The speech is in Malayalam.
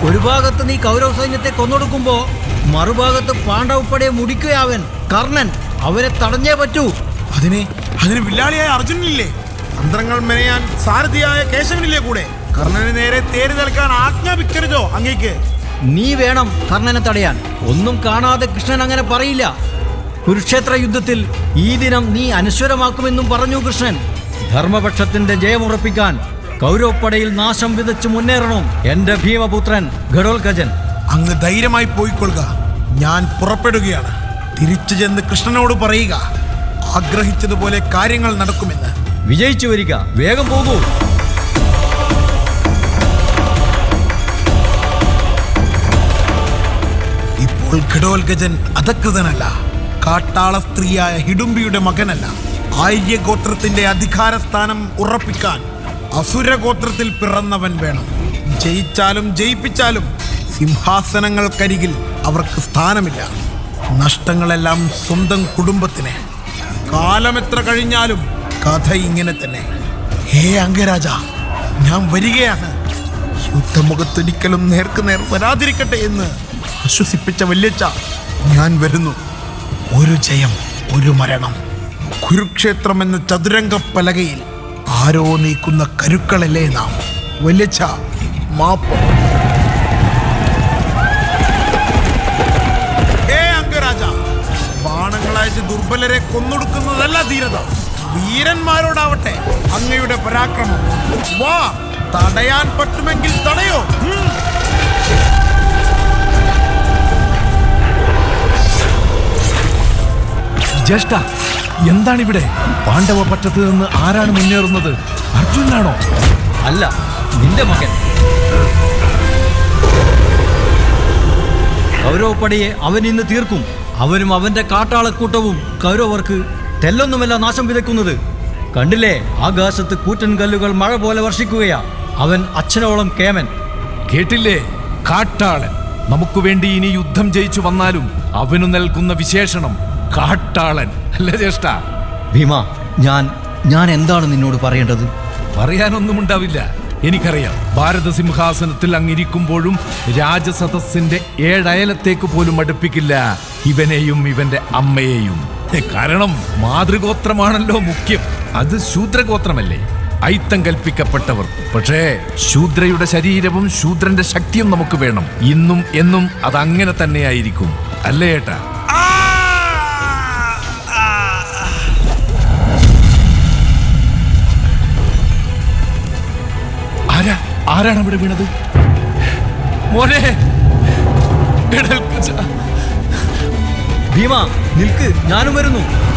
ഒരു ഭാഗത്ത് നീ കൗരവ സൈന്യത്തെ കൊന്നൊടുക്കുമ്പോ മറുഭാഗത്ത് പാണ്ഡവപ്പടയെ മുടിക്കുകയാവൻ കർണൻ അവനെ തടഞ്ഞേ പറ്റൂ അതിന് അതിന് വില്ലാളിയായ അർജുനനില്ലേ തന്ത്രങ്ങൾ മെനയാൻ സാരഥിയായ കേശവനില്ലേ കൂടെ കർണന് നേരെ തേര് നിൽക്കാൻ ആജ്ഞാപിക്കരുതോ അങ്ങേക്ക് നീ വേണം കർണനെ തടയാൻ ഒന്നും കാണാതെ കൃഷ്ണൻ അങ്ങനെ പറയില്ല കുരുക്ഷേത്ര യുദ്ധത്തിൽ ഈ ദിനം നീ അനശ്വരമാക്കുമെന്നും പറഞ്ഞു കൃഷ്ണൻ ധർമ്മപക്ഷത്തിന്റെ ജയമുറപ്പിക്കാൻ കൗരവപ്പടയിൽ നാശം വിതച്ച് മുന്നേറണം എന്റെ ഭീമപുത്രൻ ഘടോൽഗജൻ അങ്ങ് ധൈര്യമായി പോയിക്കൊള്ളുക ഞാൻ പുറപ്പെടുകയാണ് തിരിച്ചു ചെന്ന് കൃഷ്ണനോട് പറയുക ആഗ്രഹിച്ചതുപോലെ കാര്യങ്ങൾ നടക്കുമെന്ന് വിജയിച്ചു വരിക വേഗം പോകൂ ഇപ്പോൾ ഘടോൽഗജൻ അധകൃതനല്ല കാട്ടാള സ്ത്രീയായ ഹിഡുംബിയുടെ മകനല്ല ആര്യഗോത്രത്തിന്റെ അധികാരസ്ഥാനം ഉറപ്പിക്കാൻ അസുരഗോത്രത്തിൽ പിറന്നവൻ വേണം ജയിച്ചാലും ജയിപ്പിച്ചാലും സിംഹാസനങ്ങൾക്കരികിൽ അവർക്ക് സ്ഥാനമില്ല നഷ്ടങ്ങളെല്ലാം സ്വന്തം കുടുംബത്തിന് കാലമെത്ര കഴിഞ്ഞാലും കഥ ഇങ്ങനെ തന്നെ ഹേ അംഗരാജ ഞാൻ വരികയാണ് യുദ്ധമുഖത്തൊരിക്കലും നേർക്ക് നേർ വരാതിരിക്കട്ടെ എന്ന് ആശ്വസിപ്പിച്ച വല്യച്ച ഞാൻ വരുന്നു ഒരു ജയം ഒരു മരണം കുരുക്ഷേത്രം എന്ന ചതുരംഗ പലകയിൽ ആരോ നീക്കുന്ന കരുക്കളല്ലേ നാം വല്യച്ച മാപ്പ് ഹേ അംഗരാജ ബാണങ്ങളയച്ച് ദുർബലരെ കൊന്നൊടുക്കുന്നതല്ല ധീരത വീരന്മാരോടാവട്ടെ അങ്ങയുടെ പരാക്രമം വാ തടയാൻ പറ്റുമെങ്കിൽ തടയോ ഉം. ജ്യേഷ്ഠ എന്താണിവിടെ പാണ്ഡവ പക്ഷത്ത് നിന്ന് ആരാണ് മുന്നേറുന്നത് അർജുനാണോ അല്ല നിന്റെ മകൻ കൗരവപ്പടയെ അവൻ ഇന്ന് തീർക്കും അവനും അവന്റെ കാട്ടാളക്കൂട്ടവും കൗരവർക്ക് തെല്ലൊന്നുമല്ല നാശം വിതയ്ക്കുന്നത് കണ്ടില്ലേ ആകാശത്ത് കൂറ്റൻ കല്ലുകൾ മഴ പോലെ വർഷിക്കുകയാ അവൻ അച്ഛനോളം കേമൻ കേട്ടില്ലേ കാട്ടാളൻ നമുക്ക് വേണ്ടി ഇനി യുദ്ധം ജയിച്ചു വന്നാലും അവനു നൽകുന്ന വിശേഷണം കാട്ടാളൻ അല്ലേ ജ്യേഷ്ഠ ഭീമ ഞാൻ ഞാൻ എന്താണ് നിന്നോട് പറയേണ്ടത് പറയാനൊന്നും ഉണ്ടാവില്ല എനിക്കറിയാം ഭാരത സിംഹാസനത്തിൽ അങ്ങിരിക്കുമ്പോഴും രാജസദസ്സിന്റെ ഏഴയലത്തേക്ക് പോലും അടുപ്പിക്കില്ല ഇവനെയും ഇവന്റെ അമ്മയെയും കാരണം മാതൃഗോത്രമാണല്ലോ മുഖ്യം അത് ശൂദ്രഗോത്രമല്ലേ ഐത്തം കൽപ്പിക്കപ്പെട്ടവർ പക്ഷേ ശൂദ്രയുടെ ശരീരവും ശൂദ്രന്റെ ശക്തിയും നമുക്ക് വേണം ഇന്നും എന്നും അത് അങ്ങനെ തന്നെയായിരിക്കും അല്ലേ ഏട്ടാ ആ! ആ! ആരാ ആരാണ് അവിടെ വീണത് മോനെ ഗഡൽക്കുച്ച. ഭീമ നിൽക്ക് ഞാനും വരുന്നു